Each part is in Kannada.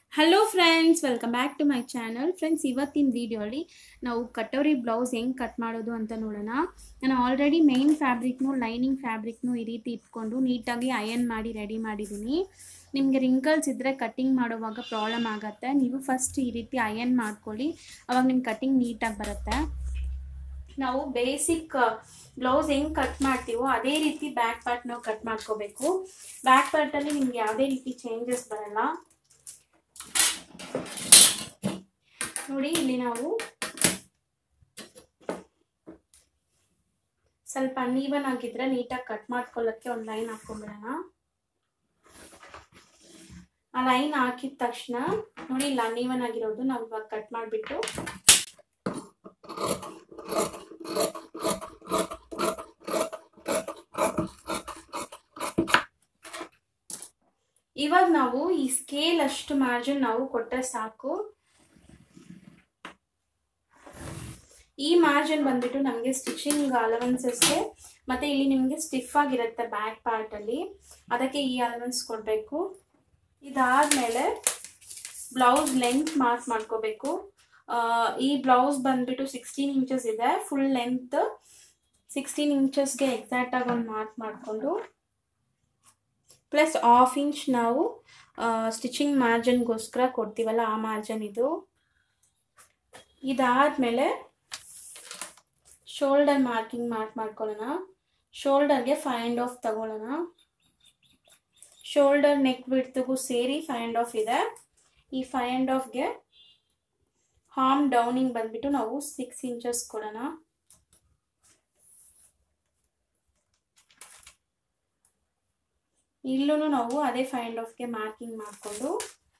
hello friends welcome back to my channel friends ಇವತ್ತಿನ ವಿಡಿಯೋಲಿ ನಾವು ಕಟೋರಿ ಬ್ಲೌಸ್ ಹೆಂಗೆ ಕಟ್ ಮಾಡೋದು ಅಂತ ನೋಡೋಣ ನಾನು ಆಲ್ರೆಡಿ ಮೇನ್ ಫ್ಯಾಬ್ರಿಕ್ನು ಲೈನಿಂಗ್ ಫ್ಯಾಬ್ರಿಕ್ನು ಈ ರೀತಿ ಇಟ್ಕೊಂಡು ನೀಟಾಗಿ ಅಯನ್ ಮಾಡಿ ರೆಡಿ ಮಾಡಿದ್ದೀನಿ ನಿಮಗೆ ರಿಂಕಲ್ಸ್ ಇದ್ದರೆ ಕಟ್ಟಿಂಗ್ ಮಾಡುವಾಗ ಪ್ರಾಬ್ಲಮ್ ಆಗುತ್ತೆ ನೀವು ಫಸ್ಟ್ ಈ ರೀತಿ ಅಯನ್ ಮಾಡ್ಕೊಳ್ಳಿ ಅವಾಗ ನಿಮ್ಮ ಕಟ್ಟಿಂಗ್ ನೀಟಾಗಿ ಬರುತ್ತೆ ನಾವು ಬೇಸಿಕ್ ಬ್ಲೌಸ್ ಹೆಂಗೆ ಕಟ್ ಮಾಡ್ತೀವೋ ಅದೇ ರೀತಿ ಬ್ಯಾಕ್ ಪಾರ್ಟ್ ನಾವು ಕಟ್ ಮಾಡ್ಕೋಬೇಕು ಬ್ಯಾಕ್ ಪಾರ್ಟಲ್ಲಿ ನಿಮ್ಗೆ ಯಾವುದೇ ರೀತಿ ಚೇಂಜಸ್ ಬರಲ್ಲ ನೋಡಿ ಇಲ್ಲಿ ನಾವು ಸ್ವಲ್ಪ ಅನ್ಈವನ್ ಆಗಿದ್ರೆ ನೀಟಾಗಿ ಕಟ್ ಮಾಡ್ಕೊಳ್ಳೋಕ್ಕೆ ಒಂದು ಲೈನ್ ಹಾಕೊಂಡ್ಬಿಡೋಣ ಆ ಲೈನ್ ಹಾಕಿದ ತಕ್ಷಣ ನೋಡಿ ಇಲ್ಲ ಅನ್ಈವನ್ ಆಗಿರೋದು ನಾವು ಇವಾಗ ಕಟ್ ಮಾಡಿಬಿಟ್ಟು ಇವಾಗ ನಾವು ಈ ಸ್ಕೇಲ್ ಅಷ್ಟು ಮಾರ್ಜಿನ್ ನಾವು ಕೊಟ್ಟರೆ ಸಾಕು ಈ ಮಾರ್ಜಿನ್ ಬಂದ್ಬಿಟ್ಟು ನಮಗೆ ಸ್ಟಿಚಿಂಗ್ ಅಲವೆನ್ಸಸ್ಗೆ ಮತ್ತೆ ಇಲ್ಲಿ ನಿಮಗೆ ಸ್ಟಿಫ್ ಆಗಿರುತ್ತೆ ಬ್ಯಾಕ್ ಪಾರ್ಟಲ್ಲಿ ಅದಕ್ಕೆ ಈ ಅಲವೆನ್ಸ್ ಕೊಡಬೇಕು ಇದಾದಮೇಲೆ ಬ್ಲೌಸ್ ಲೆಂತ್ ಮಾರ್ಕ್ ಮಾಡ್ಕೋಬೇಕು ಈ ಬ್ಲೌಸ್ ಬಂದ್ಬಿಟ್ಟು ಸಿಕ್ಸ್ಟೀನ್ ಇಂಚಸ್ ಇದೆ ಫುಲ್ ಲೆಂತ್ ಸಿಕ್ಸ್ಟೀನ್ ಇಂಚಸ್ಗೆ ಎಕ್ಸಾಕ್ಟಾಗಿ ಒಂದು ಮಾರ್ಕ್ ಮಾಡಿಕೊಂಡು ಪ್ಲಸ್ ಹಾಫ್ ಇಂಚ್ ನಾವು ಸ್ಟಿಚಿಂಗ್ ಮಾರ್ಜಿನ್ಗೋಸ್ಕರ ಕೊಡ್ತೀವಲ್ಲ ಆ ಮಾರ್ಜಿನ್ ಇದು ಇದಾದಮೇಲೆ ಶೋಲ್ಡರ್ ಮಾರ್ಕಿಂಗ್ ಮಾರ್ಕ್ ಮಾಡ್ಕೊಳ್ಳೋಣ ಶೋಲ್ಡರ್ಗೆ ಫೈವ್ ಆ್ಯಂಡ್ ಆಫ್ ತಗೊಳ್ಳೋಣ ಶೋಲ್ಡರ್ ನೆಕ್ ಬಿಡ್ತಿಗೂ ಸೇರಿ ಫೈವ್ ಆ್ಯಂಡ್ ಆಫ್ ಇದೆ ಈ ಫೈವ್ ಆ್ಯಂಡ್ ಆಫ್ಗೆ ಹಾರ್ಮ್ ಡೌನಿಂಗ್ ಬಂದ್ಬಿಟ್ಟು ನಾವು ಸಿಕ್ಸ್ ಇಂಚಸ್ ಕೊಡೋಣ ಇಲ್ಲೂ ನಾವು ಅದೇ ಫೈವ್ ಆ್ಯಂಡ್ ಆಫ್ಗೆ ಮಾರ್ಕಿಂಗ್ ಮಾಡಿಕೊಂಡು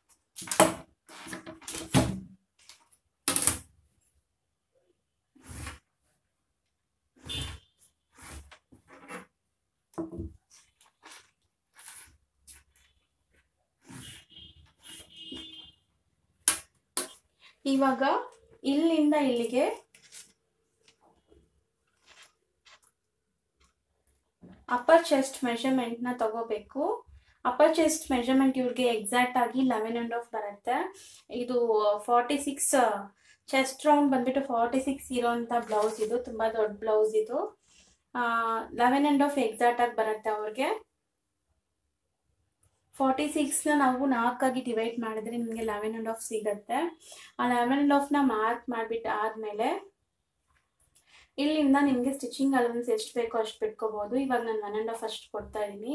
ಇವಾಗ ಇಲ್ಲಿಂದ ಇಲ್ಲಿಗೆ ಅಪ್ಪರ್ ಚೆಸ್ಟ್ ಮೆಷರ್ಮೆಂಟ್ನ ತಗೋಬೇಕು ಅಪ್ಪರ್ ಚೆಸ್ಟ್ ಮೆಷರ್ಮೆಂಟ್ ಇವ್ರಿಗೆ ಎಕ್ಸಾಕ್ಟ್ ಆಗಿ ಲೆವೆನ್ ಆ್ಯಂಡ್ ಆಫ್ ಬರುತ್ತೆ ಇದು ಫಾರ್ಟಿ ಸಿಕ್ಸ್ ಚೆಸ್ಟ್ ರೌಂಡ್ ಬಂದ್ಬಿಟ್ಟು ಫಾರ್ಟಿ ಸಿಕ್ಸ್ ಇರೋಂಥ ಬ್ಲೌಸ್ ಇದು ತುಂಬ ದೊಡ್ಡ ಬ್ಲೌಸ್ ಇದು ಲೆವೆನ್ ಆ್ಯಂಡ್ ಆಫ್ ಎಕ್ಸಾಕ್ಟ್ ಆಗಿ ಬರುತ್ತೆ ಅವ್ರಿಗೆ ಫಾರ್ಟಿ ಸಿಕ್ಸ್ನ ನಾವು ನಾಲ್ಕಾಗಿ ಡಿವೈಡ್ ಮಾಡಿದ್ರೆ ನಿಮಗೆ ಲೆವೆನ್ ಆ್ಯಂಡ್ ಆಫ್ ಸಿಗುತ್ತೆ ಆ ಲೆವೆನ್ ಆ್ಯಂಡ್ ಆಫ್ನ ಮಾರ್ಕ್ ಮಾಡಿಬಿಟ್ಟು ಆದಮೇಲೆ ಇಲ್ಲಿಂದ ನಿಮಗೆ ಸ್ಟಿಚಿಂಗ್ ಅಲವೆನ್ಸ್ ಎಷ್ಟು ಬೇಕೋ ಅಷ್ಟು ಬಿಟ್ಕೋಬೋದು ಇವಾಗ ನಾನು ಒನ್ ಆ್ಯಂಡ್ ಆಫ್ ಅಷ್ಟು ಕೊಡ್ತಾ ಇದ್ದೀನಿ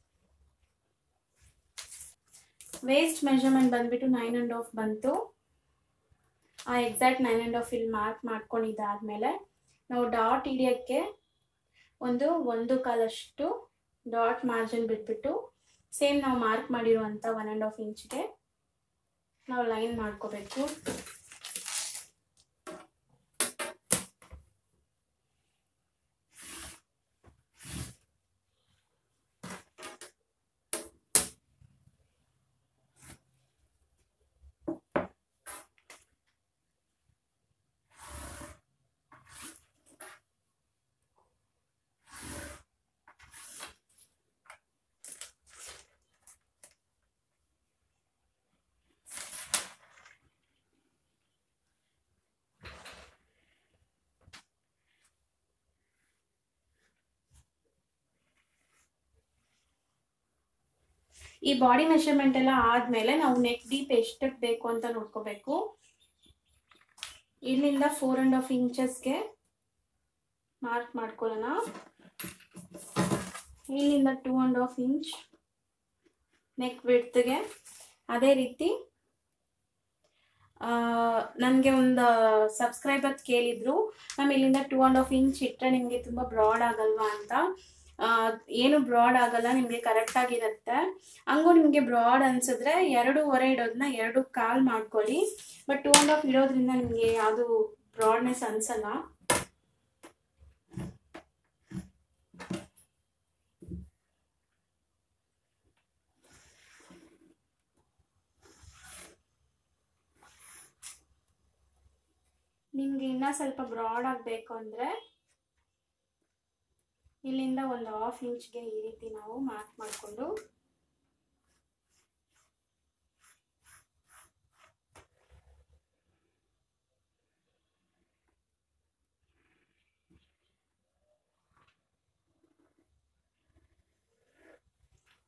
ವೇಸ್ಟ್ ಮೆಷರ್ಮೆಂಟ್ ಬಂದ್ಬಿಟ್ಟು ನೈನ್ ಆ್ಯಂಡ್ ಆಫ್ ಬಂತು ಆ ಎಕ್ಸಾಕ್ಟ್ ನೈನ್ ಆ್ಯಂಡ್ ಆಫ್ ಇಲ್ಲಿ ಮಾರ್ಕ್ ಮಾಡ್ಕೊಂಡಿದ್ದಾದಮೇಲೆ ನಾವು ಡಾಟ್ ಹಿಡಿಯೋಕ್ಕೆ ಒಂದು ಒಂದು ಕಾಲಷ್ಟು ಡಾಟ್ ಮಾರ್ಜಿನ್ ಬಿಟ್ಬಿಟ್ಟು ಸೇಮ್ ನಾವು ಮಾರ್ಕ್ ಮಾಡಿರುವಂಥ ಒನ್ ಆ್ಯಂಡ್ ಹಾಫ್ ಇಂಚ್ಗೆ ನಾವು ಲೈನ್ ಮಾಡ್ಕೋಬೇಕು ಈ ಬಾಡಿ ಮೆಷರ್ಮೆಂಟ್ ಎಲ್ಲ ಆದಮೇಲೆ ನಾವು ನೆಕ್ ಡೀಪ್ ಎಷ್ಟಕ್ಕೆ ಬೇಕು ಅಂತ ನೋಡ್ಕೋಬೇಕು ಇಲ್ಲಿಂದ ಫೋರ್ ಆ್ಯಂಡ್ ಹಾಫ್ ಇಂಚಸ್ಗೆ ಮಾರ್ಕ್ ಮಾಡ್ಕೊಳ್ಳೋಣ ಇಲ್ಲಿಂದ two and half inch neck ವಿಡ್ತ್ಗೆ ಅದೇ ರೀತಿ ನನಗೆ ಒಂದು ಸಬ್ಸ್ಕ್ರೈಬರ್ ಕೇಳಿದ್ರು ಮ್ಯಾಮ್ ಇಲ್ಲಿಂದ ಟೂ ಆ್ಯಂಡ್ ಹಾಫ್ ಇಂಚ್ ಇಟ್ಟರೆ ನಿಮಗೆ ತುಂಬ ಬ್ರಾಡ್ ಆಗಲ್ವಾ ಅಂತ ಏನು ಬ್ರಾಡ್ ಆಗಲ್ಲ ನಿಮಗೆ ಕರೆಕ್ಟಾಗಿರುತ್ತೆ ಹಂಗೂ ನಿಮಗೆ ಬ್ರಾಡ್ ಅನ್ಸಿದ್ರೆ ಎರಡೂವರೆ ಇಡೋದನ್ನ ಎರಡು ಕಾಲ್ ಮಾಡ್ಕೊಳ್ಳಿ ಬಟ್ ಟೂ ಆ್ಯಂಡ್ ಹಾಫ್ ಇಡೋದ್ರಿಂದ ನಿಮಗೆ ಯಾವುದು ಬ್ರಾಡ್ನೆಸ್ ಅನ್ಸಲ್ಲ ನಿಮಗೆ ಇನ್ನೂ ಸ್ವಲ್ಪ ಬ್ರಾಡ್ ಆಗಬೇಕು ಅಂದರೆ ಇಲ್ಲಿಂದ ಒಂದು ಹಾಫ್ ಇಂಚ್ಗೆ ಈ ರೀತಿ ನಾವು ಮಾರ್ಕ್ ಮಾಡಿಕೊಂಡು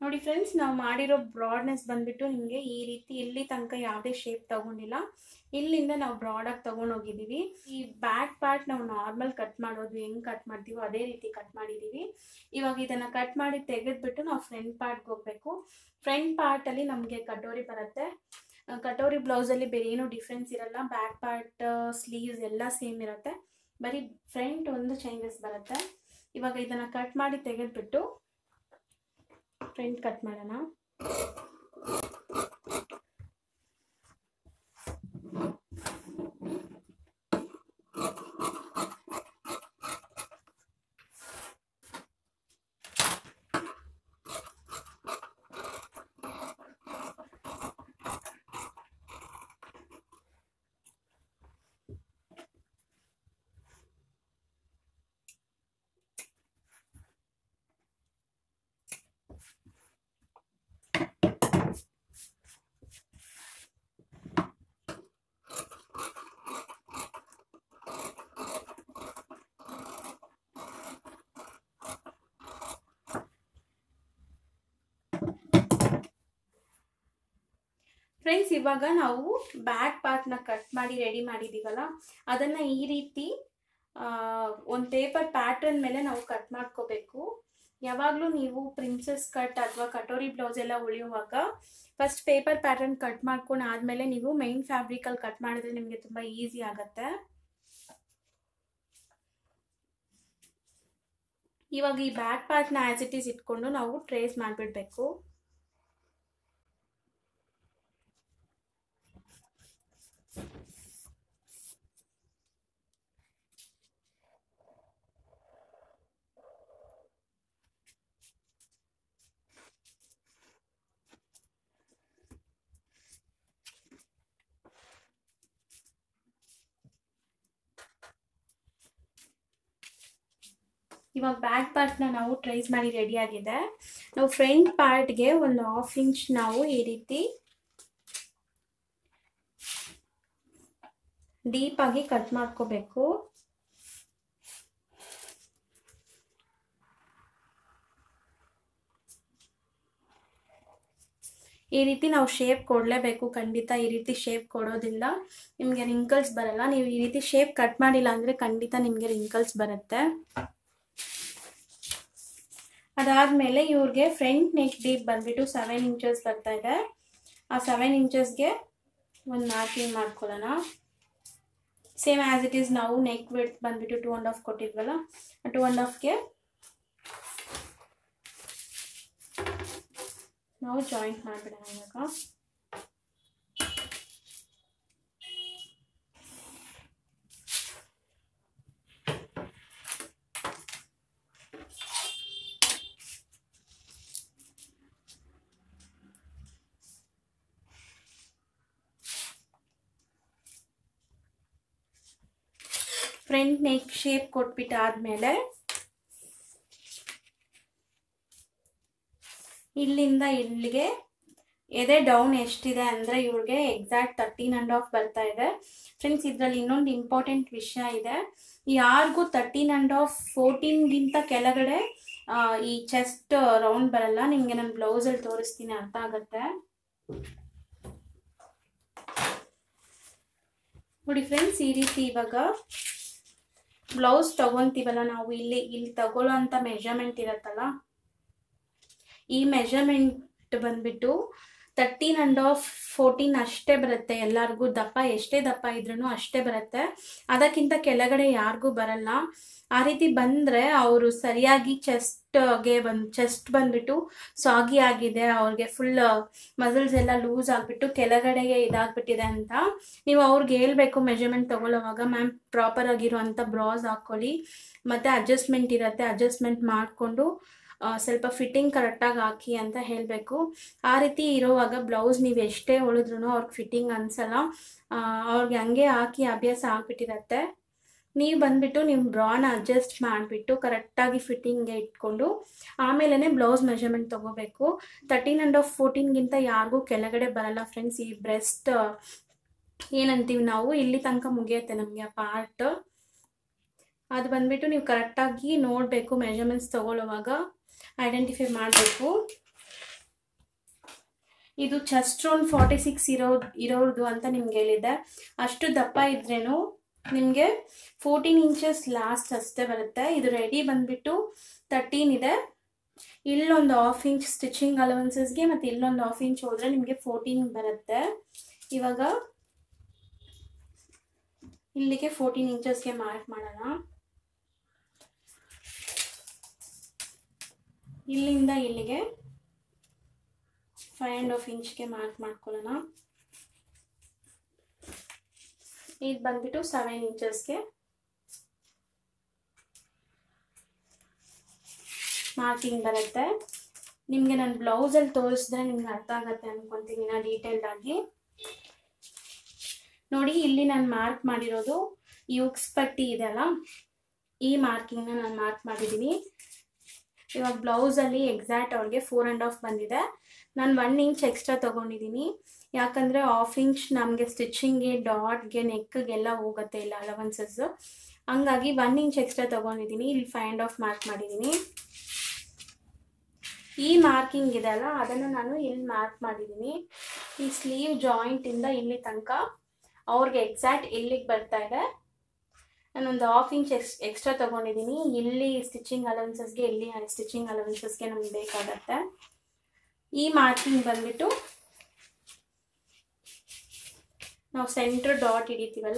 ನೋಡಿ ಫ್ರೆಂಡ್ಸ್ ನಾವು ಮಾಡಿರೋ ಬ್ರಾಡ್ನೆಸ್ ಬಂದ್ಬಿಟ್ಟು ನಿಮಗೆ ಈ ರೀತಿ ಇಲ್ಲಿ ತನಕ ಯಾವುದೇ ಶೇಪ್ ತಗೊಂಡಿಲ್ಲ ಇಲ್ಲಿಂದ ನಾವು ಬ್ರಾಡಾಗಿ ತೊಗೊಂಡೋಗಿದ್ದೀವಿ ಈ ಬ್ಯಾಕ್ ಪಾರ್ಟ್ ನಾವು ನಾರ್ಮಲ್ ಕಟ್ ಮಾಡೋದು ಹೆಂಗೆ ಕಟ್ ಮಾಡ್ತೀವೋ ಅದೇ ರೀತಿ ಕಟ್ ಮಾಡಿದ್ದೀವಿ ಇವಾಗ ಇದನ್ನು ಕಟ್ ಮಾಡಿ ತೆಗೆದ್ಬಿಟ್ಟು ನಾವು ಫ್ರಂಟ್ ಪಾರ್ಟ್ಗೆ ಹೋಗಬೇಕು ಫ್ರಂಟ್ ಪಾರ್ಟಲ್ಲಿ ನಮಗೆ ಕಟೋರಿ ಬರುತ್ತೆ ಕಟೋರಿ ಬ್ಲೌಸಲ್ಲಿ ಬೇರೆ ಏನೂ ಡಿಫ್ರೆನ್ಸ್ ಇರಲ್ಲ ಬ್ಯಾಕ್ ಪಾರ್ಟ್ ಸ್ಲೀವ್ಸ್ ಎಲ್ಲ ಸೇಮ್ ಇರುತ್ತೆ ಬರೀ ಫ್ರಂಟ್ ಒಂದು ಚೇಂಜಸ್ ಬರುತ್ತೆ ಇವಾಗ ಇದನ್ನು ಕಟ್ ಮಾಡಿ ತೆಗೆದ್ಬಿಟ್ಟು ಫ್ರಂಟ್ ಕಟ್ ಮಾಡೋಣ ಫ್ರೆಂಡ್ಸ್ ಇವಾಗ ನಾವು ಬ್ಯಾಕ್ ಪಾರ್ಟ್ನ ಕಟ್ ಮಾಡಿ ರೆಡಿ ಮಾಡಿದ್ದೀವಲ್ಲ ಅದನ್ನು ಈ ರೀತಿ ಒಂದು ಪೇಪರ್ ಪ್ಯಾಟ್ರನ್ ಮೇಲೆ ನಾವು ಕಟ್ ಮಾಡ್ಕೋಬೇಕು ಯಾವಾಗಲೂ ನೀವು ಪ್ರಿನ್ಸಸ್ ಕಟ್ ಅಥವಾ ಕಟೋರಿ ಬ್ಲೌಸ್ ಎಲ್ಲ ಉಳಿಯುವಾಗ ಫಸ್ಟ್ ಪೇಪರ್ ಪ್ಯಾಟರ್ನ್ ಕಟ್ ಮಾಡ್ಕೊಂಡು ಆದಮೇಲೆ ನೀವು ಮೈನ್ ಫ್ಯಾಬ್ರಿಕಲ್ಲಿ ಕಟ್ ಮಾಡಿದ್ರೆ ನಿಮಗೆ ತುಂಬ ಈಸಿ ಆಗುತ್ತೆ ಇವಾಗ ಈ ಬ್ಯಾಕ್ ಪಾರ್ಟ್ನ ಆ್ಯಸ್ ಇಟ್ ಈಸ್ ಇಟ್ಕೊಂಡು ನಾವು ಟ್ರೇಸ್ ಮಾಡಿಬಿಡ್ಬೇಕು ಇವಾಗ ಬ್ಯಾಕ್ ಪಾರ್ಟ್ನ ನಾವು ಟ್ರೇಸ್ ಮಾಡಿ ರೆಡಿ ಆಗಿದೆ ನಾವು ಫ್ರಂಟ್ ಪಾರ್ಟ್ಗೆ ಒಂದು ಹಾಫ್ ಇಂಚ್ ನಾವು ಈ ರೀತಿ ಡೀಪ್ ಆಗಿ ಕಟ್ ಮಾಡ್ಕೋಬೇಕು ಈ ರೀತಿ ನಾವು ಶೇಪ್ ಕೊಡಲೇಬೇಕು ಖಂಡಿತ ಈ ರೀತಿ ಶೇಪ್ ಕೊಡೋದ್ರಿಂದ ನಿಮಗೆ ರಿಂಕಲ್ಸ್ ಬರಲ್ಲ ನೀವು ಈ ರೀತಿ ಶೇಪ್ ಕಟ್ ಮಾಡಿಲ್ಲ ಅಂದರೆ ಖಂಡಿತ ನಿಮಗೆ ರಿಂಕಲ್ಸ್ ಬರುತ್ತೆ ಅದಾದಮೇಲೆ ಇವ್ರಿಗೆ ಫ್ರಂಟ್ ನೆಕ್ ಡೀಪ್ ಬಂದ್ಬಿಟ್ಟು ಸೆವೆನ್ ಇಂಚಸ್ ಬರ್ತಾ ಇದೆ ಆ ಸೆವೆನ್ ಇಂಚಸ್ಗೆ ಒಂದು ಮಾರ್ಕಿಂಗ್ ಮಾಡ್ಕೊಳ್ಳೋಣ ಸೇಮ್ ಆ್ಯಸ್ ಇಟ್ ಈಸ್ ನಾವು ನೆಕ್ ವಿಡ್ತ್ ಬಂದ್ಬಿಟ್ಟು ಟೂ ಆ್ಯಂಡ್ ಹಾಫ್ ಕೊಟ್ಟಿದ್ವಲ್ಲ ಟೂ ಆ್ಯಂಡ್ ಹಾಫ್ಗೆ ನಾವು ಜಾಯಿಂಟ್ ಮಾಡಿಬಿಡೋಣ ಇವಾಗ ಫ್ರಂಟ್ ನೆಕ್ ಶೇಪ್ ಕೊಟ್ಬಿಟ್ಟು ಆದಮೇಲೆ ಇಲ್ಲಿಂದ ಇಲ್ಲಿಗೆ ಎದೆ ಡೌನ್ ಎಷ್ಟಿದೆ ಅಂದರೆ ಇವ್ರಿಗೆ ಎಕ್ಸಾಕ್ಟ್ ತರ್ಟೀನ್ ಆ್ಯಂಡ್ ಹಾಫ್ ಬರ್ತಾ ಇದೆ ಫ್ರೆಂಡ್ಸ್ ಇದರಲ್ಲಿ ಇನ್ನೊಂದು ಇಂಪಾರ್ಟೆಂಟ್ ವಿಷಯ ಇದೆ ಯಾರಿಗೂ ತರ್ಟೀನ್ ಆ್ಯಂಡ್ ಹಾಫ್ ಫೋರ್ಟೀನ್ಗಿಂತ ಕೆಳಗಡೆ ಈ ಚೆಸ್ಟ್ ರೌಂಡ್ ಬರಲ್ಲ ನಿಮಗೆ ನಾನು ಬ್ಲೌಸಲ್ಲಿ ತೋರಿಸ್ತೀನಿ ಅರ್ಥ ಆಗುತ್ತೆ ನೋಡಿ ಫ್ರೆಂಡ್ಸ್ ಈ ರೀತಿ ಇವಾಗ ಬ್ಲೌಸ್ ತಗೊಂತೀವಲ್ಲ ನಾವು ಇಲ್ಲಿ ಇಲ್ಲಿ ತಗೊಳ್ಳೋ ಅಂಥ ಮೆಜರ್ಮೆಂಟ್ ಇರತ್ತಲ್ಲ ಈ ಮೆಜರ್ಮೆಂಟ್ ಬಂದ್ಬಿಟ್ಟು ತರ್ಟೀನ್ ಆ್ಯಂಡ್ ಆಫ್ ಫೋರ್ಟೀನ್ ಅಷ್ಟೇ ಬರುತ್ತೆ ಎಲ್ಲರಿಗೂ ದಪ್ಪ ಎಷ್ಟೇ ದಪ್ಪ ಇದ್ರೂ ಅಷ್ಟೇ ಬರುತ್ತೆ ಅದಕ್ಕಿಂತ ಕೆಳಗಡೆ ಯಾರಿಗೂ ಬರಲ್ಲ ಆ ರೀತಿ ಬಂದರೆ ಅವರು ಸರಿಯಾಗಿ ಚೆಸ್ಟ್ಗೆ ಬಂದು ಚೆಸ್ಟ್ ಬಂದ್ಬಿಟ್ಟು ಸಾಗಿ ಆಗಿದೆ ಅವ್ರಿಗೆ ಫುಲ್ ಮಸಲ್ಸ್ ಎಲ್ಲ ಲೂಸ್ ಆಗಿಬಿಟ್ಟು ಕೆಳಗಡೆಗೆ ಇದಾಗ್ಬಿಟ್ಟಿದೆ ಅಂತ ನೀವು ಅವ್ರಿಗೆ ಹೇಳ್ಬೇಕು ಮೆಜರ್ಮೆಂಟ್ ತೊಗೊಳ್ಳೋವಾಗ ಮ್ಯಾಮ್ ಪ್ರಾಪರ್ ಆಗಿರುವಂಥ ಬ್ರಾಸ್ ಹಾಕ್ಕೊಳ್ಳಿ ಮತ್ತು ಅಡ್ಜಸ್ಟ್ಮೆಂಟ್ ಇರುತ್ತೆ ಅಡ್ಜಸ್ಟ್ಮೆಂಟ್ ಮಾಡಿಕೊಂಡು ಸ್ವಲ್ಪ ಫಿಟ್ಟಿಂಗ್ ಕರೆಕ್ಟಾಗಿ ಹಾಕಿ ಅಂತ ಹೇಳಬೇಕು ಆ ರೀತಿ ಇರೋವಾಗ ಬ್ಲೌಸ್ ನೀವು ಎಷ್ಟೇ ಹೊಳಿದ್ರೂ ಅವ್ರಿಗೆ ಫಿಟ್ಟಿಂಗ್ ಅನಿಸಲ್ಲ ಅವ್ರಿಗೆ ಹಂಗೆ ಹಾಕಿ ಅಭ್ಯಾಸ ಆಗಿಬಿಟ್ಟಿರತ್ತೆ ನೀವು ಬಂದುಬಿಟ್ಟು ನಿಮ್ಮ ಬ್ರಾನ ಅಡ್ಜಸ್ಟ್ ಮಾಡಿಬಿಟ್ಟು ಕರೆಕ್ಟಾಗಿ ಫಿಟ್ಟಿಂಗ್ಗೆ ಇಟ್ಕೊಂಡು ಆಮೇಲೆ ಬ್ಲೌಸ್ ಮೆಷರ್ಮೆಂಟ್ ತೊಗೋಬೇಕು ತರ್ಟೀನ್ ಆ್ಯಂಡ್ ಆಫ್ ಫೋರ್ಟೀನ್ಗಿಂತ ಯಾರಿಗೂ ಕೆಳಗಡೆ ಬರಲ್ಲ ಫ್ರೆಂಡ್ಸ್ ಈ ಬ್ರೆಸ್ಟ್ ಏನಂತೀವಿ ನಾವು ಇಲ್ಲಿ ತನಕ ಮುಗಿಯುತ್ತೆ ನಮಗೆ ಆ ಪಾರ್ಟ್ ಅದು ಬಂದುಬಿಟ್ಟು ನೀವು ಕರೆಕ್ಟಾಗಿ ನೋಡಬೇಕು ಮೆಷರ್ಮೆಂಟ್ಸ್ ತೊಗೊಳ್ಳುವಾಗ ಐಡೆಂಟಿಫೈ ಮಾಡಬೇಕು ಇದು ಚೆಸ್ಟ್ ರೌಂಡ್ ಫಾರ್ಟಿ ಸಿಕ್ಸ್ ಇರೋ ಇರೋದು ಅಂತ ನಿಮ್ಗೆ ಹೇಳಿದ್ದೆ ಅಷ್ಟು ದಪ್ಪ ಇದ್ರೇನು ನಿಮಗೆ ಫೋರ್ಟೀನ್ ಇಂಚಸ್ ಲಾಸ್ಟ್ ಅಷ್ಟೇ ಬರುತ್ತೆ ಇದು ರೆಡಿ ಬಂದ್ಬಿಟ್ಟು ತರ್ಟೀನ್ ಇದೆ ಇಲ್ಲೊಂದು ಹಾಫ್ ಇಂಚ್ ಸ್ಟಿಚಿಂಗ್ ಅಲವೆನ್ಸಸ್ಗೆ ಮತ್ತು ಇಲ್ಲೊಂದು ಹಾಫ್ ಇಂಚ್ ಹೋದರೆ ನಿಮಗೆ ಫೋರ್ಟೀನ್ ಬರುತ್ತೆ ಇವಾಗ ಇಲ್ಲಿಗೆ ಫೋರ್ಟೀನ್ ಇಂಚಸ್ಗೆ ಮಾರ್ಕ್ ಮಾಡೋಣ ಇಲ್ಲಿಂದ ಇಲ್ಲಿಗೆ ಫೈವ್ ಆ್ಯಂಡ್ ಹಾಫ್ ಇಂಚ್ಗೆ ಮಾರ್ಕ್ ಮಾಡ್ಕೊಳ್ಳೋಣ ಇದು ಬಂದ್ಬಿಟ್ಟು ಸೆವೆನ್ ಇಂಚಸ್ಗೆ ಮಾರ್ಕಿಂಗ್ ಬರುತ್ತೆ ನಿಮಗೆ ನಾನು ಬ್ಲೌಸಲ್ಲಿ ತೋರಿಸಿದ್ರೆ ನಿಮ್ಗೆ ಅರ್ಥ ಆಗುತ್ತೆ ಅನ್ಕೊತೀನಿ ನಾ ಡೀಟೇಲ್ಡ್ ಆಗಿ ನೋಡಿ ಇಲ್ಲಿ ನಾನು ಮಾರ್ಕ್ ಮಾಡಿರೋದು ಈ ಉಕ್ಸ್ ಪಟ್ಟಿ ಇದೆಯಲ್ಲ ಈ ಮಾರ್ಕಿಂಗ್ನ ನಾನು ಮಾರ್ಕ್ ಮಾಡಿದ್ದೀನಿ ಇವಾಗ ಬ್ಲೌಸಲ್ಲಿ ಎಕ್ಸಾಕ್ಟ್ ಅವ್ರಿಗೆ ಫೋರ್ ಆ್ಯಂಡ್ ಹಾಫ್ ಬಂದಿದೆ ನಾನು ಒನ್ ಇಂಚ್ ಎಕ್ಸ್ಟ್ರಾ ತೊಗೊಂಡಿದ್ದೀನಿ ಯಾಕಂದರೆ ಹಾಫ್ ಇಂಚ್ ನಮಗೆ ಸ್ಟಿಚಿಂಗ್ಗೆ ಡಾಟ್ಗೆ ನೆಕ್ಗೆಲ್ಲ ಹೋಗುತ್ತೆ ಇಲ್ಲ ಅಲವನ್ಸಸ್ ಹಂಗಾಗಿ ಒನ್ ಇಂಚ್ ಎಕ್ಸ್ಟ್ರಾ ತೊಗೊಂಡಿದ್ದೀನಿ ಇಲ್ಲಿ ಫೈವ್ ಆ್ಯಂಡ್ ಹಾಫ್ ಮಾರ್ಕ್ ಮಾಡಿದ್ದೀನಿ ಈ ಮಾರ್ಕಿಂಗ್ ಇದೆಯಲ್ಲ ಅದನ್ನು ನಾನು ಇಲ್ಲಿ ಮಾರ್ಕ್ ಮಾಡಿದ್ದೀನಿ ಈ ಸ್ಲೀವ್ ಜಾಯಿಂಟಿಂದ ಇಲ್ಲಿ ತನಕ ಅವ್ರಿಗೆ ಎಕ್ಸಾಕ್ಟ್ ಇಲ್ಲಿಗೆ ಬರ್ತಾ ಇದೆ ನಾನೊಂದು ಹಾಫ್ ಇಂಚ್ ಎಕ್ಸ್ ಎಕ್ಸ್ಟ್ರಾ ತೊಗೊಂಡಿದ್ದೀನಿ ಇಲ್ಲಿ ಸ್ಟಿಚಿಂಗ್ ಅಲವೆನ್ಸಸ್ಗೆ ಇಲ್ಲಿ ಸ್ಟಿಚಿಂಗ್ ಅಲವೆನ್ಸಸ್ಗೆ ನಮ್ಗೆ ಬೇಕಾಗತ್ತೆ ಈ ಮಾರ್ಕಿಂಗ್ ಬಂದ್ಬಿಟ್ಟು ನಾವು ಸೆಂಟ್ರ್ ಡಾಟ್ ಹಿಡಿತೀವಲ್ಲ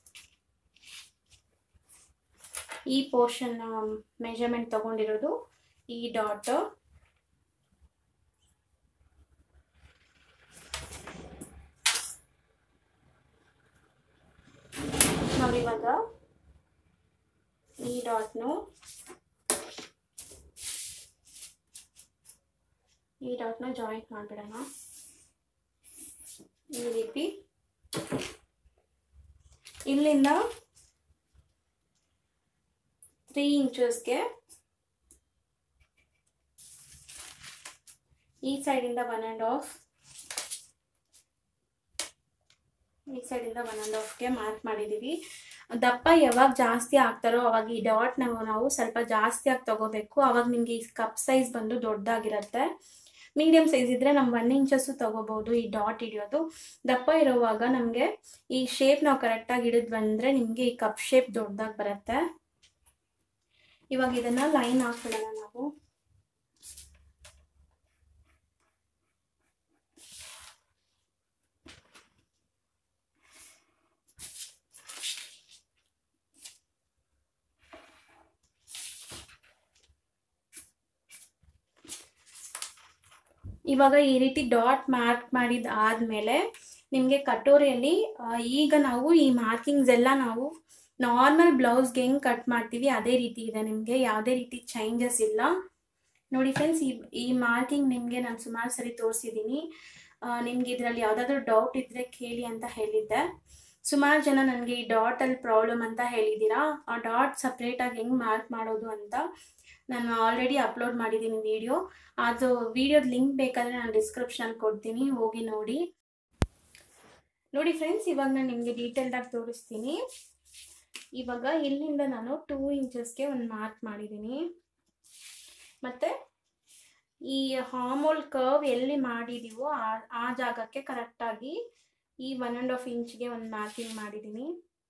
ಈ ಪೋರ್ಷನ್ ಮೆಜರ್ಮೆಂಟ್ ತಗೊಂಡಿರೋದು ಈ ಡಾಟ್ ನಾವಿವಾಗ ಈ ಡಾಟ್ನು ಈ ಡಾಟ್ನ ಜಾಯಿಂಟ್ ಮಾಡಿಬಿಡೋಣ ಈ ರೀತಿ ಇಲ್ಲಿಂದ ತ್ರೀ ಇಂಚಸ್ಗೆ ಈ ಸೈಡಿಂದ ಒನ್ ಆ್ಯಂಡ್ ಹಾಫ್ ಈ ಸೈಡಿಂದ ಒನ್ ಆ್ಯಂಡ್ ಹಾಫ್ಗೆ ಮಾರ್ಕ್ ಮಾಡಿದ್ದೀವಿ ದಪ್ಪ ಯಾವಾಗ ಜಾಸ್ತಿ ಆಗ್ತಾರೋ ಅವಾಗ ಈ ಡಾಟ್ ನಾವು ನಾವು ಸ್ವಲ್ಪ ಜಾಸ್ತಿ ಆಗಿ ತಗೋಬೇಕು ಅವಾಗ ನಿಮಗೆ ಈ ಕಪ್ ಸೈಜ್ ಬಂದು ದೊಡ್ಡದಾಗಿರುತ್ತೆ ಮೀಡಿಯಮ್ ಸೈಜ್ ಇದ್ದರೆ ನಮ್ಮ ಒನ್ ಇಂಚಸ್ಸು ತೊಗೋಬೋದು ಈ ಡಾಟ್ ಹಿಡಿಯೋದು ದಪ್ಪ ಇರೋವಾಗ ನಮಗೆ ಈ ಶೇಪ್ ನಾವು ಕರೆಕ್ಟಾಗಿ ಹಿಡಿದ್ವಿ ಅಂದರೆ ನಿಮಗೆ ಈ ಕಪ್ ಶೇಪ್ ದೊಡ್ಡದಾಗಿ ಬರುತ್ತೆ ಇವಾಗ ಇದನ್ನು ಲೈನ್ ಹಾಕ್ಬಿಡೋಣ ನಾವು ಇವಾಗ ಈ ರೀತಿ ಡಾಟ್ ಮಾರ್ಕ್ ಮಾಡಿದ ಆದಮೇಲೆ ನಿಮಗೆ ಕಟೋರಿಯಲ್ಲಿ ಈಗ ನಾವು ಈ ಮಾರ್ಕಿಂಗ್ಸ್ ಎಲ್ಲ ನಾವು ನಾರ್ಮಲ್ ಬ್ಲೌಸ್ಗೆ ಹೆಂಗೆ ಕಟ್ ಮಾಡ್ತೀವಿ ಅದೇ ರೀತಿ ಇದೆ ನಿಮಗೆ ಯಾವುದೇ ರೀತಿ ಚೇಂಜಸ್ ಇಲ್ಲ ನೋಡಿ ಫ್ರೆಂಡ್ಸ್ ಈ ಈ ಮಾರ್ಕಿಂಗ್ ನಿಮಗೆ ನಾನು ಸುಮಾರು ಸರಿ ತೋರಿಸಿದ್ದೀನಿ ನಿಮ್ಗೆ ಇದರಲ್ಲಿ ಯಾವುದಾದ್ರೂ ಡೌಟ್ ಇದ್ದರೆ ಕೇಳಿ ಅಂತ ಹೇಳಿದ್ದೆ ಸುಮಾರು ಜನ ನನಗೆ ಈ ಡಾಟಲ್ಲಿ ಪ್ರಾಬ್ಲಮ್ ಅಂತ ಹೇಳಿದ್ದೀರಾ ಆ ಡಾಟ್ ಸಪ್ರೇಟಾಗಿ ಹೆಂಗೆ ಮಾರ್ಕ್ ಮಾಡೋದು ಅಂತ ನಾನು ಆಲ್ರೆಡಿ ಅಪ್ಲೋಡ್ ಮಾಡಿದ್ದೀನಿ ವಿಡಿಯೋ ಅದು ವಿಡಿಯೋದ ಲಿಂಕ್ ಬೇಕಾದರೆ ನಾನು ಡಿಸ್ಕ್ರಿಪ್ಷನ್ ಕೊಡ್ತೀನಿ ಹೋಗಿ ನೋಡಿ ನೋಡಿ ಫ್ರೆಂಡ್ಸ್ ಇವಾಗ ನಾನು ನಿಮಗೆ ಡೀಟೇಲ್ಡಾಗಿ ತೋರಿಸ್ತೀನಿ ಇವಾಗ ಇಲ್ಲಿಂದ ನಾನು ಟೂ ಇಂಚಸ್ಗೆ ಒಂದು ಮಾರ್ಕ್ ಮಾಡಿದ್ದೀನಿ ಮತ್ತು ಈ ಹಾಮೋಲ್ ಕರ್ವ್ ಎಲ್ಲಿ ಮಾಡಿದೀವೋ ಆ ಆ ಜಾಗಕ್ಕೆ ಕರೆಕ್ಟಾಗಿ ಈ ಒನ್ ಆ್ಯಂಡ್ ಹಾಫ್ ಇಂಚ್ಗೆ ಒಂದು ಮಾರ್ಕಿಂಗ್ ಮಾಡಿದ್ದೀನಿ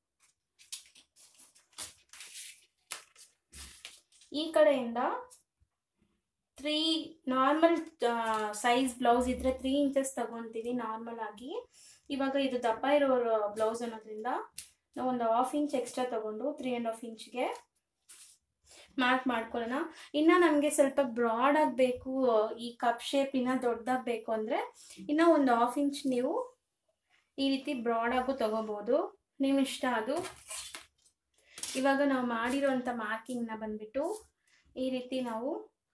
ಈ ಕಡೆಯಿಂದ ತ್ರೀ ನಾರ್ಮಲ್ ಸೈಜ್ ಬ್ಲೌಸ್ ಇದ್ದರೆ ತ್ರೀ ಇಂಚಸ್ ತಗೊತೀವಿ ನಾರ್ಮಲ್ ಆಗಿ ಇವಾಗ ಇದು ದಪ್ಪ ಇರೋ ಬ್ಲೌಸ್ ಅನ್ನೋದ್ರಿಂದ ನಾವು ಒಂದು ಹಾಫ್ ಇಂಚ್ ಎಕ್ಸ್ಟ್ರಾ ತಗೊಂಡು ತ್ರೀ ಆ್ಯಂಡ್ ಹಾಫ್ ಇಂಚ್ಗೆ ಮಾರ್ಕ್ ಮಾಡ್ಕೊಳ್ಳೋಣ ಇನ್ನು ನಮಗೆ ಸ್ವಲ್ಪ ಬ್ರಾಡ್ ಆಗಬೇಕು ಈ ಕಪ್ ಶೇಪ್ ಇನ್ನೂ ದೊಡ್ಡದಾಗಬೇಕು ಅಂದರೆ ಇನ್ನೂ ಒಂದು ಹಾಫ್ ಇಂಚ್ ನೀವು ಈ ರೀತಿ ಬ್ರಾಡಾಗೂ ತಗೋಬೋದು ನೀವು ಇಷ್ಟ ಅದು ಇವಾಗ ನಾವು ಮಾಡಿರೋಂಥ ಮಾರ್ಕಿಂಗ್ನ ಬಂದ್ಬಿಟ್ಟು ಈ ರೀತಿ ನಾವು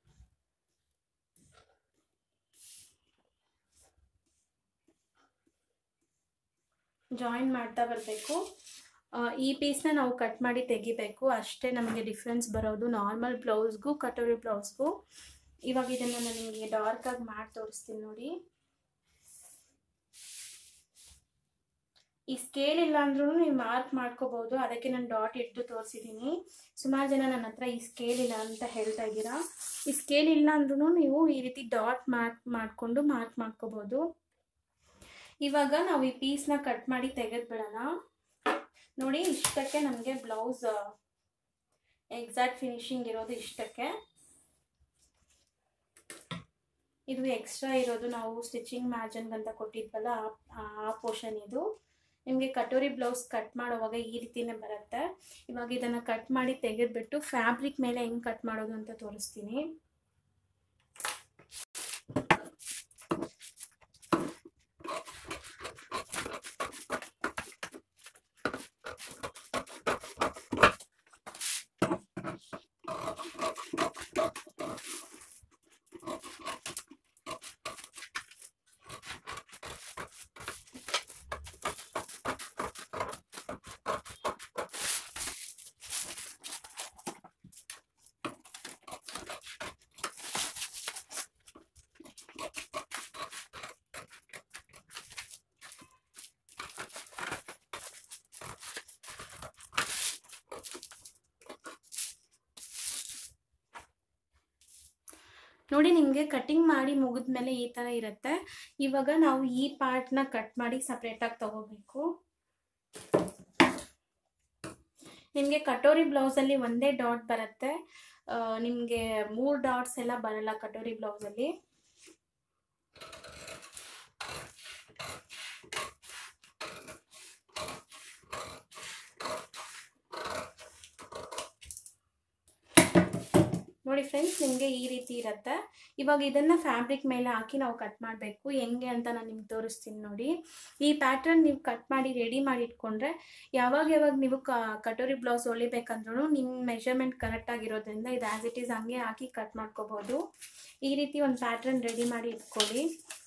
ಜಾಯಿನ್ ಮಾಡ್ತಾ ಬರಬೇಕು ಈ ಪೀಸ್ನ ನಾವು ಕಟ್ ಮಾಡಿ ತೆಗಿಬೇಕು ಅಷ್ಟೇ ನಮಗೆ ಡಿಫ್ರೆನ್ಸ್ ಬರೋದು ನಾರ್ಮಲ್ ಬ್ಲೌಸ್ಗೂ ಕಟೋರಿ ಬ್ಲೌಸ್ಗೂ ಇವಾಗ ಇದನ್ನು ನಾನು ನಿಮಗೆ ಡಾರ್ಕಾಗಿ ಮಾಡಿ ತೋರಿಸ್ತೀನಿ ನೋಡಿ ಈ ಸ್ಕೇಲ್ ಇಲ್ಲ ಅಂದ್ರೂ ನೀವು ಮಾರ್ಕ್ ಮಾಡ್ಕೋಬಹುದು ಅದಕ್ಕೆ ನಾನು ಡಾಟ್ ಇಟ್ಟು ತೋರಿಸಿದ್ದೀನಿ ಸುಮಾರು ಜನ ನನ್ನ ಹತ್ರ ಈ ಸ್ಕೇಲ್ ಇಲ್ಲ ಅಂತ ಹೇಳ್ತಾ ಇದ್ದೀರಾ ಈ ಸ್ಕೇಲ್ ಇಲ್ಲ ಅಂದ್ರೂ ನೀವು ಈ ರೀತಿ ಡಾಟ್ ಮಾರ್ಕ್ ಮಾಡಿಕೊಂಡು ಮಾರ್ಕ್ ಮಾಡ್ಕೋಬಹುದು ಇವಾಗ ನಾವು ಈ ಪೀಸ್ನ ಕಟ್ ಮಾಡಿ ತೆಗೆದ್ಬಿಡೋಣ ನೋಡಿ ಇಷ್ಟಕ್ಕೆ ನಮಗೆ ಬ್ಲೌಸ್ ಎಕ್ಸಾಕ್ಟ್ ಫಿನಿಶಿಂಗ್ ಇರೋದು ಇಷ್ಟಕ್ಕೆ ಇದು ಎಕ್ಸ್ಟ್ರಾ ಇರೋದು ನಾವು ಸ್ಟಿಚಿಂಗ್ ಮ್ಯಾಜನ್ಗಂತ ಕೊಟ್ಟಿದ್ವಲ್ಲ ಆ ಪೋರ್ಷನ್ ಇದು ನಿಮಗೆ ಕಟೋರಿ ಬ್ಲೌಸ್ ಕಟ್ ಮಾಡೋವಾಗ ಈ ರೀತಿನೇ ಬರುತ್ತೆ ಇವಾಗ ಇದನ್ನು ಕಟ್ ಮಾಡಿ ತೆಗೆದ್ಬಿಟ್ಟು ಫ್ಯಾಬ್ರಿಕ್ ಮೇಲೆ ಹೆಂಗೆ ಕಟ್ ಮಾಡೋದು ಅಂತ ತೋರಿಸ್ತೀನಿ ನೋಡಿ ನಿಮಗೆ ಕಟಿಂಗ್ ಮಾಡಿ ಮುಗಿದ್ಮೇಲೆ ಈ ಥರ ಇರುತ್ತೆ ಇವಾಗ ನಾವು ಈ ಪಾರ್ಟ್ನ ಕಟ್ ಮಾಡಿ ಸಪ್ರೇಟಾಗಿ ತಗೋಬೇಕು ನಿಮಗೆ ಕಟೋರಿ ಬ್ಲೌಸಲ್ಲಿ ಒಂದೇ ಡಾಟ್ ಬರುತ್ತೆ ನಿಮಗೆ ಮೂರು ಡಾಟ್ಸ್ ಎಲ್ಲ ಬರಲ್ಲ ಕಟೋರಿ ಬ್ಲೌಸಲ್ಲಿ ನೋಡಿ ಫ್ರೆಂಡ್ಸ್ ನಿಮಗೆ ಈ ರೀತಿ ಇರುತ್ತೆ ಇವಾಗ ಇದನ್ನು ಫ್ಯಾಬ್ರಿಕ್ ಮೇಲೆ ಹಾಕಿ ನಾವು ಕಟ್ ಮಾಡಬೇಕು ಹೆಂಗೆ ಅಂತ ನಾನು ನಿಮ್ಗೆ ತೋರಿಸ್ತೀನಿ ನೋಡಿ ಈ ಪ್ಯಾಟರ್ನ್ ನೀವು ಕಟ್ ಮಾಡಿ ರೆಡಿ ಮಾಡಿ ಇಟ್ಕೊಂಡ್ರೆ ಯಾವಾಗ ಯಾವಾಗ ನೀವು ಕ ಕಟೋರಿ ಬ್ಲೌಸ್ ಹೊಲಿಬೇಕಂದ್ರೂ ನಿಮ್ಮ ಮೆಷರ್ಮೆಂಟ್ ಕರೆಕ್ಟಾಗಿರೋದ್ರಿಂದ ಇದು ಆ್ಯಸ್ ಇಟ್ ಈಸ್ ಹಂಗೆ ಹಾಕಿ ಕಟ್ ಮಾಡ್ಕೋಬೋದು ಈ ರೀತಿ ಒಂದು ಪ್ಯಾಟರ್ನ್ ರೆಡಿ ಮಾಡಿ ಇಟ್ಕೊಳ್ಳಿ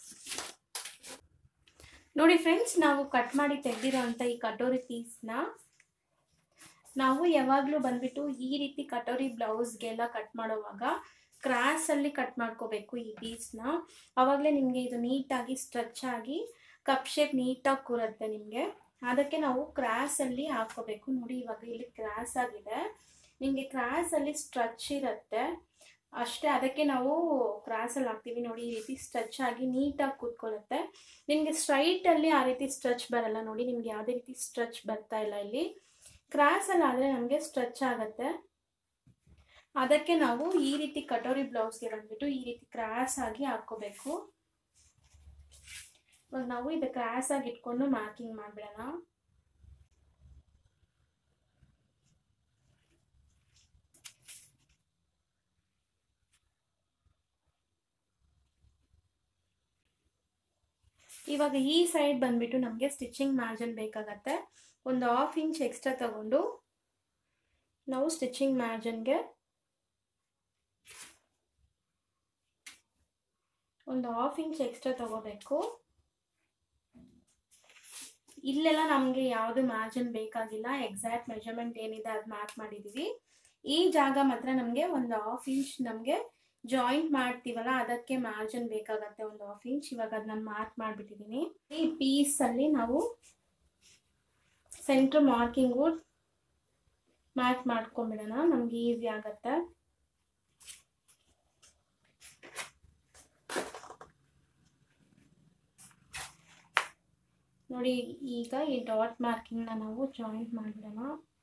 ನೋಡಿ ಫ್ರೆಂಡ್ಸ್ ನಾವು ಕಟ್ ಮಾಡಿ ತೆಗೆದಿರೋ ಅಂಥ ಈ ಕಟೋರಿ ಪೀಸ್ನ ನಾವು ಯಾವಾಗಲೂ ಬಂದ್ಬಿಟ್ಟು ಈ ರೀತಿ ಕಟೋರಿ ಬ್ಲೌಸ್ಗೆಲ್ಲ ಕಟ್ ಮಾಡೋವಾಗ ಕ್ರಾಸಲ್ಲಿ ಕಟ್ ಮಾಡ್ಕೋಬೇಕು ಈ ಪೀಸ್ನ ಆವಾಗಲೇ ನಿಮಗೆ ಇದು ನೀಟಾಗಿ ಸ್ಟ್ರೆಚ್ ಆಗಿ ಕಪ್ ಶೇಪ್ ನೀಟಾಗಿ ಕೂರುತ್ತೆ ನಿಮಗೆ ಅದಕ್ಕೆ ನಾವು ಕ್ರಾಸಲ್ಲಿ ಹಾಕ್ಕೋಬೇಕು ನೋಡಿ ಇವಾಗ ಇಲ್ಲಿ ಕ್ರಾಸ್ ಆಗಿದೆ ನಿಮಗೆ ಕ್ರಾಸಲ್ಲಿ ಸ್ಟ್ರೆಚ್ ಇರುತ್ತೆ ಅಷ್ಟೇ ಅದಕ್ಕೆ ನಾವು ಕ್ರಾಸಲ್ಲಿ ಹಾಕ್ತೀವಿ ನೋಡಿ ಈ ರೀತಿ ಸ್ಟ್ರೆಚ್ ಆಗಿ ನೀಟಾಗಿ ಕೂತ್ಕೊಳ್ಳುತ್ತೆ ನಿಮಗೆ ಸ್ಟ್ರೈಟಲ್ಲಿ ಆ ರೀತಿ ಸ್ಟ್ರೆಚ್ ಬರಲ್ಲ ನೋಡಿ ನಿಮ್ಗೆ ಯಾವುದೇ ರೀತಿ ಸ್ಟ್ರೆಚ್ ಬರ್ತಾ ಇಲ್ಲ ಇಲ್ಲಿ ಕ್ರಾಸಲ್ಲಿ ಆದರೆ ನಮಗೆ ಸ್ಟ್ರೆಚ್ ಆಗುತ್ತೆ ಅದಕ್ಕೆ ನಾವು ಈ ರೀತಿ ಕಟೋರಿ ಬ್ಲೌಸ್ಗೆ ಬಂದ್ಬಿಟ್ಟು ಈ ರೀತಿ ಕ್ರಾಸ್ ಆಗಿ ಹಾಕ್ಕೋಬೇಕು ಇವಾಗ ನಾವು ಇದು ಕ್ರಾಸ್ ಆಗಿ ಇಟ್ಕೊಂಡು ಮಾರ್ಕಿಂಗ್ ಮಾಡಿಬಿಡೋಣ ಇವಾಗ ಈ ಸೈಡ್ ಬಂದ್ಬಿಟ್ಟು ನಮಗೆ ಸ್ಟಿಚಿಂಗ್ ಮಾರ್ಜಿನ್ ಬೇಕಾಗತ್ತೆ ಒಂದು ಹಾಫ್ ಇಂಚ್ ಎಕ್ಸ್ಟ್ರಾ ತಗೊಂಡು ನಾವು ಸ್ಟಿಚಿಂಗ್ ಮಾರ್ಜಿನ್ಗೆ ಒಂದು ಹಾಫ್ ಇಂಚ್ ಎಕ್ಸ್ಟ್ರಾ ತಗೋಬೇಕು ಇಲ್ಲೆಲ್ಲ ನಮಗೆ ಯಾವುದು ಮಾರ್ಜಿನ್ ಬೇಕಾಗಿಲ್ಲ ಎಕ್ಸಾಕ್ಟ್ ಮೆಜರ್ಮೆಂಟ್ ಏನಿದೆ ಅದು ಮಾರ್ಕ್ ಮಾಡಿದ್ದೀವಿ ಈ ಜಾಗ ಮಾತ್ರ ನಮಗೆ ಒಂದು ಹಾಫ್ ಇಂಚ್ ನಮಗೆ ಜಾಯಿಂಟ್ ಮಾಡ್ತೀವಲ್ಲ ಅದಕ್ಕೆ ಮಾರ್ಜಿನ್ ಬೇಕಾಗತ್ತೆ ಒಂದು ಹಾಫ್ ಇಂಚ್ ಇವಾಗ ಅದು ನಾನು ಮಾರ್ಕ್ ಮಾಡಿಬಿಟ್ಟಿದ್ದೀನಿ ಈ ಪೀಸಲ್ಲಿ ನಾವು ಸೆಂಟ್ರ್ ಮಾರ್ಕಿಂಗು ಮಾರ್ಕ್ ಮಾಡ್ಕೊಂಬಿಡೋಣ ನಮ್ಗೆ ಈಸಿ ಆಗತ್ತೆ ನೋಡಿ ಈಗ ಈ ಡಾಟ್ ಮಾರ್ಕಿಂಗ್ನ ನಾವು ಜಾಯಿಂಟ್ ಮಾಡಿಬಿಡೋಣ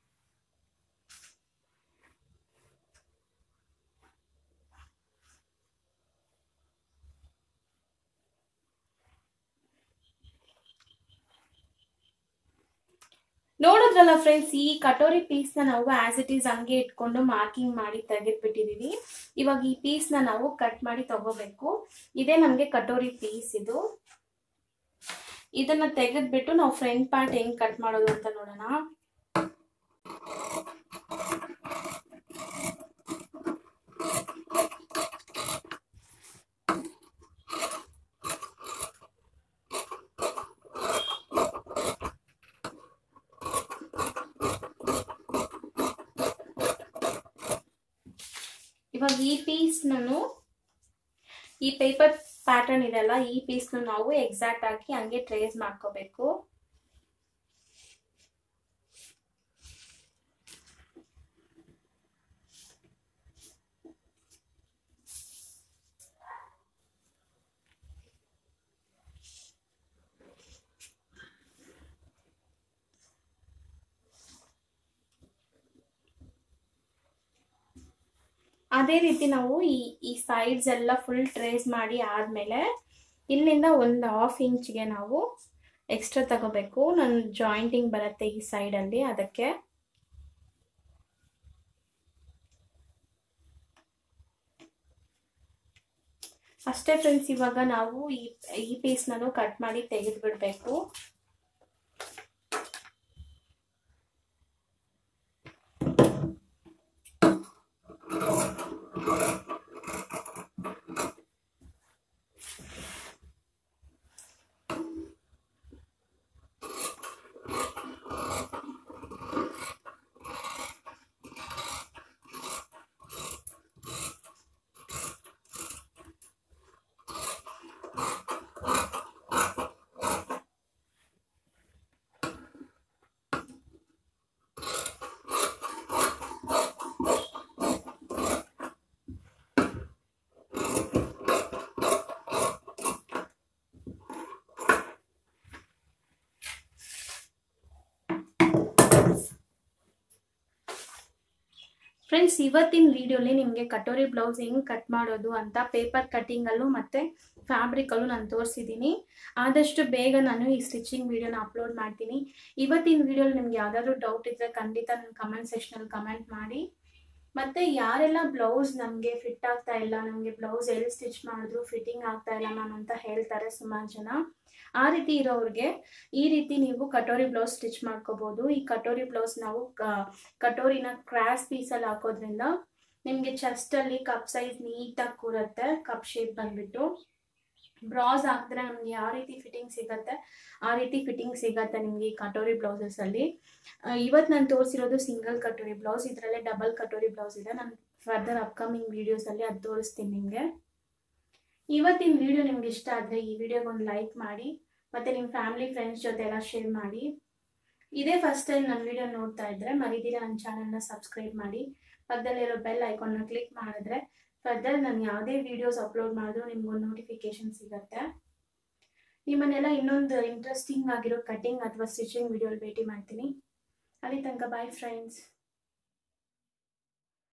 ನೋಡಿದ್ರಲ್ಲ ಫ್ರೆಂಡ್ಸ್ ಈ ಕಟೋರಿ ಪೀಸ್ನ ನಾವು ಆಸ್ ಇಟ್ ಈಸ್ ಹಂಗೆ ಇಟ್ಕೊಂಡು ಮಾರ್ಕಿಂಗ್ ಮಾಡಿ ತೆಗೆದ್ಬಿಟ್ಟಿದೀವಿ ಇವಾಗ ಈ ಪೀಸ್ನ ನಾವು ಕಟ್ ಮಾಡಿ ತಗೋಬೇಕು ಇದೇ ನಮಗೆ ಕಟೋರಿ ಪೀಸ್ ಇದು ಇದನ್ನ ತೆಗೆದ್ಬಿಟ್ಟು ನಾವು ಫ್ರಂಟ್ ಪಾರ್ಟ್ ಹೆಂಗ್ ಕಟ್ ಮಾಡೋದು ಅಂತ ನೋಡೋಣ ಇವಾಗ ಈ ಪೀಸ್ ನಾನು ಈ ಪೇಪರ್ ಪ್ಯಾಟರ್ನ್ ಇದೆಲ್ಲ ಈ ಪೀಸ್ನ ನಾವು ಎಕ್ಸಾಕ್ಟ್ ಆಗಿ ಹಂಗೆ ಟ್ರೇಸ್ ಮಾಡ್ಕೋಬೇಕು ಅದೇ ರೀತಿ ನಾವು ಈ ಈ ಸೈಡ್ಸ್ ಎಲ್ಲ ಫುಲ್ ಟ್ರೇಸ್ ಮಾಡಿ ಆದಮೇಲೆ ಇಲ್ಲಿಂದ ಒಂದು ಹಾಫ್ ಇಂಚ್ಗೆ ನಾವು ಎಕ್ಸ್ಟ್ರಾ ತಗೋಬೇಕು ನನ್ನ ಜಾಯಿಂಟಿಂಗ್ ಬರುತ್ತೆ ಈ ಸೈಡಲ್ಲಿ ಅದಕ್ಕೆ ಅಷ್ಟೇ ಫ್ರೆಂಡ್ಸ್ ಇವಾಗ ನಾವು ಈ ಈ ಪೀಸ್ನೂ ಕಟ್ ಮಾಡಿ ತೆಗೆದು ಬಿಡಬೇಕು ಫ್ರೆಂಡ್ಸ್ ಇವತ್ತಿನ ವಿಡಿಯೋಲಿ ನಿಮಗೆ ಕಟೋರಿ ಬ್ಲೌಸ್ ಹೆಂಗೆ ಕಟ್ ಮಾಡೋದು ಅಂತ ಪೇಪರ್ ಕಟ್ಟಿಂಗಲ್ಲೂ ಮತ್ತು ಫ್ಯಾಬ್ರಿಕಲ್ಲೂ ನಾನು ತೋರಿಸಿದ್ದೀನಿ ಆದಷ್ಟು ಬೇಗ ನಾನು ಈ ಸ್ಟಿಚಿಂಗ್ ವಿಡಿಯೋನ ಅಪ್ಲೋಡ್ ಮಾಡ್ತೀನಿ ಇವತ್ತಿನ ವಿಡಿಯೋಲಿ ನಿಮ್ಗೆ ಯಾವುದಾದ್ರೂ ಡೌಟ್ ಇದ್ದರೆ ಖಂಡಿತ ನನ್ನ ಕಮೆಂಟ್ ಸೆಕ್ಷನಲ್ಲಿ ಕಮೆಂಟ್ ಮಾಡಿ ಮತ್ತು ಯಾರೆಲ್ಲ ಬ್ಲೌಸ್ ನಮಗೆ ಫಿಟ್ ಆಗ್ತಾ ಇಲ್ಲ ನಮಗೆ ಬ್ಲೌಸ್ ಎಲ್ಲಿ ಸ್ಟಿಚ್ ಮಾಡಿದ್ರು ಫಿಟ್ಟಿಂಗ್ ಆಗ್ತಾ ಇಲ್ಲ ಮ್ಯಾಮ್ ಅಂತ ಹೇಳ್ತಾರೆ ಸುಮಾರು ಜನ ಆ ರೀತಿ ಇರೋರಿಗೆ ಈ ರೀತಿ ನೀವು ಕಟೋರಿ ಬ್ಲೌಸ್ ಸ್ಟಿಚ್ ಮಾಡ್ಕೋಬೋದು ಈ ಕಟೋರಿ ಬ್ಲೌಸ್ ನಾವು ಕಟೋರಿನ ಕ್ರಾಸ್ ಪೀಸಲ್ಲಿ ಹಾಕೋದ್ರಿಂದ ನಿಮಗೆ ಚೆಸ್ಟಲ್ಲಿ ಕಪ್ ಸೈಜ್ ನೀಟಾಗಿ ಕೂರುತ್ತೆ ಕಪ್ ಶೇಪ್ ಬಂದ್ಬಿಟ್ಟು ಬ್ರೌಸ್ ಹಾಕಿದ್ರೆ ನಮ್ಗೆ ಯಾವ ರೀತಿ ಫಿಟ್ಟಿಂಗ್ ಸಿಗುತ್ತೆ ಆ ರೀತಿ ಫಿಟ್ಟಿಂಗ್ ಸಿಗುತ್ತೆ ನಿಮಗೆ ಈ ಕಟೋರಿ ಬ್ಲೌಸಸಲ್ಲಿ ಇವತ್ತು ನಾನು ತೋರಿಸಿರೋದು ಸಿಂಗಲ್ ಕಟೋರಿ ಬ್ಲೌಸ್ ಇದರಲ್ಲೇ ಡಬಲ್ ಕಟೋರಿ ಬ್ಲೌಸ್ ಇದೆ ನಾನು ಫರ್ದರ್ ಅಪ್ಕಮಿಂಗ್ ವೀಡಿಯೋಸಲ್ಲಿ ಅದು ತೋರಿಸ್ತೀನಿ ನಿಮಗೆ ಇವತ್ತಿನ ವಿಡಿಯೋ ನಿಮ್ಗೆ ಇಷ್ಟ ಆದರೆ ಈ ವಿಡಿಯೋಗೆ ಒಂದು ಲೈಕ್ ಮಾಡಿ ಮತ್ತು ನಿಮ್ಮ ಫ್ಯಾಮಿಲಿ ಫ್ರೆಂಡ್ಸ್ ಜೊತೆ ಎಲ್ಲ ಶೇರ್ ಮಾಡಿ ಇದೇ ಫಸ್ಟ್ ಟೈಮ್ ನನ್ನ ವಿಡಿಯೋ ನೋಡ್ತಾ ಇದ್ದರೆ ಮರಿದಿರ ನನ್ನ ಚಾನಲ್ನ ಸಬ್ಸ್ಕ್ರೈಬ್ ಮಾಡಿ ಪಕ್ಕದಲ್ಲಿರೋ ಬೆಲ್ ಐಕಾನ್ನ ಕ್ಲಿಕ್ ಮಾಡಿದ್ರೆ ಫರ್ದರ್ ನಾನು ಯಾವುದೇ ವೀಡಿಯೋಸ್ ಅಪ್ಲೋಡ್ ಮಾಡಿದ್ರು ನಿಮ್ಗೊಂದು ನೋಟಿಫಿಕೇಶನ್ ಸಿಗುತ್ತೆ ನಿಮ್ಮನ್ನೆಲ್ಲ ಇನ್ನೊಂದು ಇಂಟ್ರೆಸ್ಟಿಂಗ್ ಆಗಿರೋ ಕಟಿಂಗ್ ಅಥವಾ ಸ್ಟಿಚಿಂಗ್ ವಿಡಿಯೋಲಿ ಭೇಟಿ ಮಾಡ್ತೀನಿ ಅಲ್ಲಿ ತನಕ ಬಾಯ್ ಫ್ರೆಂಡ್ಸ್